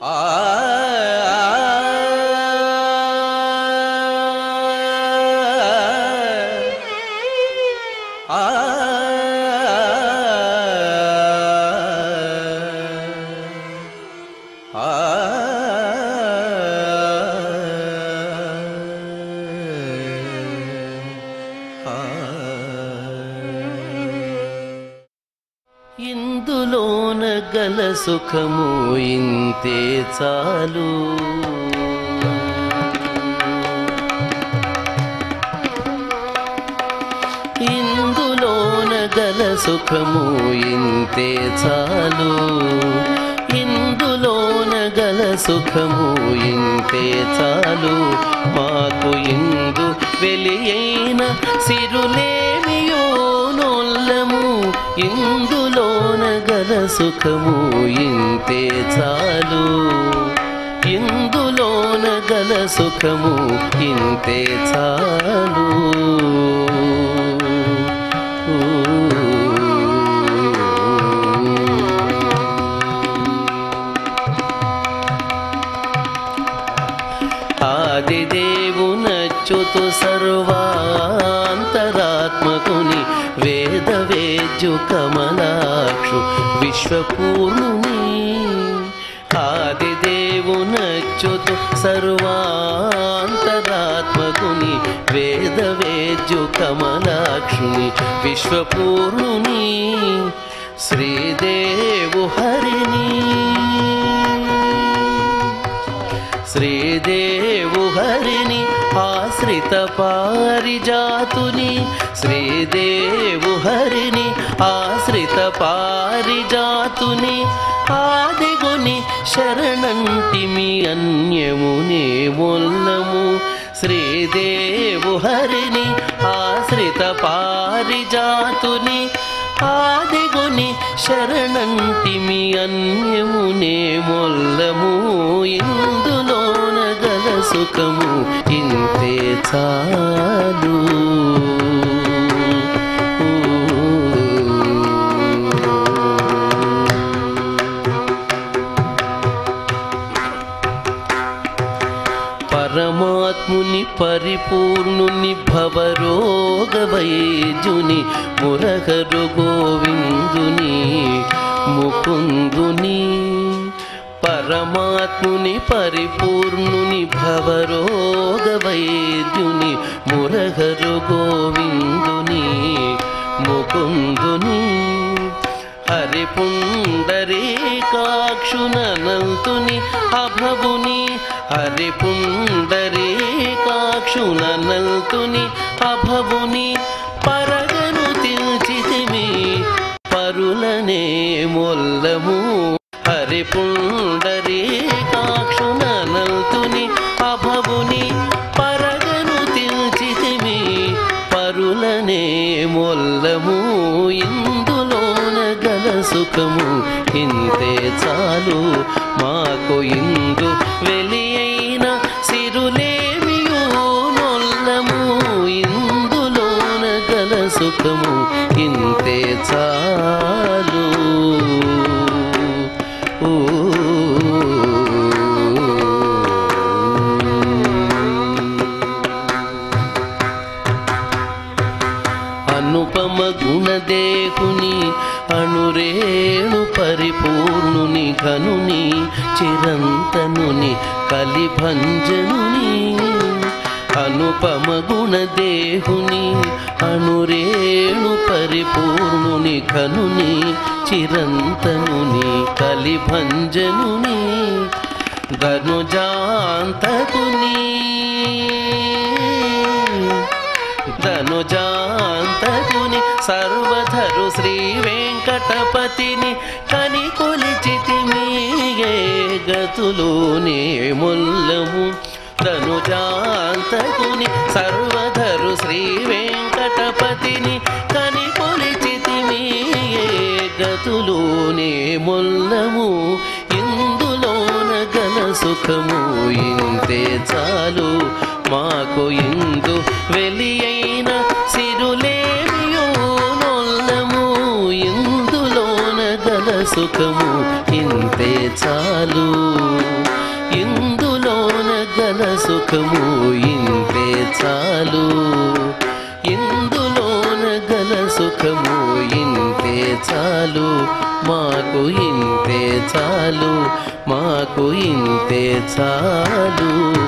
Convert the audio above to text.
ఇందులోన గల సుఖము ఇంతే చాలు ఇందులోన గల సుఖము ఇంతే చాలు ఇందులోన గల సుఖము ఇంతే చాలు మాకు ఇందు వెలియైన సిరులేమియో నొల్లము ఇందులోన గల సుఖము ఇంతే చాలు ఇందులోన గల సుఖము ఇంతే చాలు ఆదిదేవునచ్యుతు సర్వాంతరాత్మకుని వేద వేద్యు కమలాక్షు విశ్వపూర్ణుని ఆదిదేవునచ్యుతు సర్వాంతరాత్మకుని వేద వేద్యు కమలాక్షుని విశ్వపూర్ణుని శ్రీదేవు హరిని శ్రీదేవు హరిని ఆశ్రిత పారిజాతుని శ్రీదేవు హరిని ఆశ్రిత పారిజాతుని ఆదిగుని శరణంటిమి అన్యమునే మొల్లము శ్రీదేవు హరిని ఆశ్రిత పారిజాతుని ఆదిగుని శరణంటిమి అన్యమునే మొల్లము ఇందులోన గల సుఖము ఇంతే చాలు పరమాత్ముని పరిపూర్ణుని భవరోగ వైద్యుని మురహరు గోవిందుని ముకుందుని పరమాత్ముని పరిపూర్ణుని భవరోగ వైద్యుని మురహరు గోవిందుని ముకుందుని హరిపుండరీకాక్షునంతుని అభవుని హరిపుండరీకాక్షునంతుని అభవుని పరగను తిల్చితిమి పరులనే మొల్లము హరిపుండరీకాక్షునంతుని అభవుని పరగను తిల్చితిమి పరులనే మొల్లము ఇందులోన గల సుఖము ఇంతే చాలు మాకు ఇందు వెలియైన సిరులేమియో నొల్లము ఇందులోన గల సుఖము ఇంతే చాలు ఊ అనుపమ గుణదేహుని అణురేణు పరిపూర్ణుని ఘనుని చిరంతనుని కలిభంజనుని అనుపమ గుణదేహుని అణురేణు పరిపూర్ణుని ఘనుని చిరంతనుని కలిభంజనుని ధనుజాంతకుని ధనుజాంతకుని సర్వధరు శ్రీ వెంకటపతిని కని కొలిచితిమి ఏ గతులోనే ముల్లము ధనుజాంతకుని సర్వధరు శ్రీ వెంకటపతిని కని కొలిచితిమి ఏ గతులోనే ముల్లము ఇందులోన గల సుఖము ఇంతే చాలు మాకు ఇందు వెలియైన సిరులేమియో నొల్లము ఇందులోన గల సుఖము ఇంతే చాలు సుఖము ఇంతే చాలు ఇందులోన గల సుఖము ఇంతే చాలు మాకు ఇంతే చాలు మాకు ఇంతే చాలు